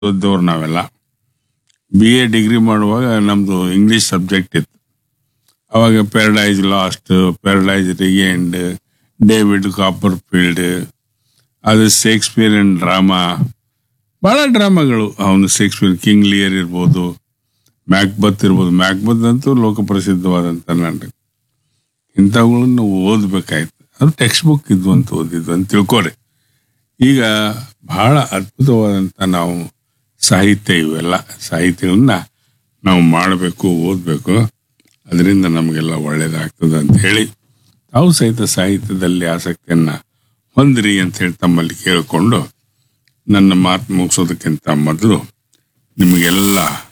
ಓದ್ದವ್ರು ನಾವೆಲ್ಲ B A degree ಮಾಡುವಾಗ ನಮ್ಮದು ಇಂಗ್ಲೀಷ್ ಸಬ್ಜೆಕ್ಟ್ ಇತ್ತು ಅವಾಗ Paradise Lost Paradise Regained David Copperfield ಅದು ಶೇಕ್ಸ್ಪಿಯರಿಯನ್ ಡ್ರಾಮಾ ಭಾಳ ಡ್ರಾಮಾಗಳು ಅವನು ಶೇಕ್ಸ್ಪಿಯರ್ ಕಿಂಗ್ ಲಿಯರ್ ಇರ್ಬೋದು ಮ್ಯಾಕ್ಬತ್ ಇರ್ಬೋದು ಮ್ಯಾಕ್ಬತ್ ಅಂತೂ ಲೋಕಪ್ರಸಿದ್ಧವಾದಂಥ ನಾಟಕ ಇಂಥವುಗಳನ್ನು ಓದಬೇಕಾಯ್ತು ಅದು ಟೆಕ್ಸ್ಟ್ ಬುಕ್ ಇದ್ವು ಅಂತ ಓದಿದ್ವು ಅಂತ ತಿಳ್ಕೊರಿ ಈಗ ಬಹಳ ಅದ್ಭುತವಾದಂಥ ನಾವು ಸಾಹಿತ್ಯ ಇವೆಲ್ಲ ಸಾಹಿತ್ಯಗಳನ್ನ ನಾವು ಮಾಡಬೇಕು ಓದಬೇಕು ಅದರಿಂದ ನಮಗೆಲ್ಲ ಒಳ್ಳೇದಾಗ್ತದೆ ಅಂತ ಹೇಳಿ ತಾವು ಸಹಿತ ಸಾಹಿತ್ಯದಲ್ಲಿ ಆಸಕ್ತಿಯನ್ನ ಹೊಂದಿರಿ ಅಂತ ಹೇಳಿ ತಮ್ಮಲ್ಲಿ ಕೇಳಿಕೊಂಡು ನನ್ನ ಮಾತು ಮುಗಿಸೋದಕ್ಕಿಂತ ಮೊದಲು ನಿಮಗೆಲ್ಲ